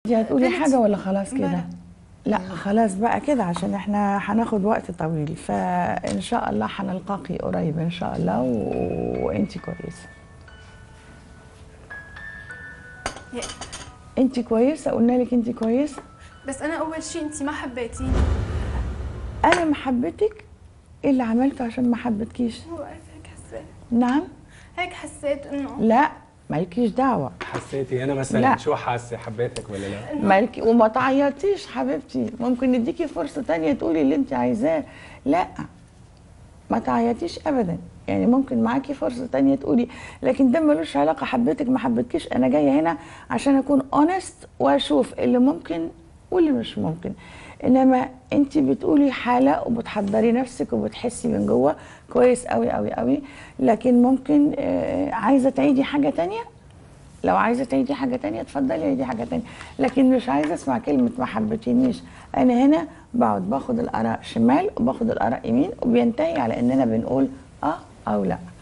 دي هتقولي قلت- حاجة ولا خلاص كده؟ لا. لا خلاص بقى كده عشان احنا هناخد وقت طويل فان شاء الله هنلقاكي قريب ان شاء الله و... وانتي كويسة يا- انتي كويسة قلنا لك انتي كويسة بس انا اول شيء انت ما حبيتيني انا محبتك ايه اللي عملته عشان ما حبتكيش هو هيك حسيت نعم هيك حسيت انه لا مالكيش دعوة حسيتي انا مثلا لا. شو حاسه حبيتك ولا لا مالكي وما تعيطيش حبيبتي ممكن نديكي فرصة تانية تقولي اللي انت عايزاه لا ما تعيطيش ابدا يعني ممكن معاكي فرصة تانية تقولي لكن ده ملوش علاقة حبيتك ما حبيتكيش انا جاية هنا عشان اكون اونست واشوف اللي ممكن واللي مش ممكن انما انت بتقولي حالة وبتحضري نفسك وبتحسي من جوه كويس قوي قوي قوي لكن ممكن آه، عايزة تعيدي حاجة تانية لو عايزه تعيدي حاجه تانية اتفضلي عيدي حاجه تانية لكن مش عايزه اسمع كلمه ما حبيتينيش انا هنا بقعد باخد الاراء شمال وباخد الاراء يمين وبينتهي على اننا بنقول اه او لا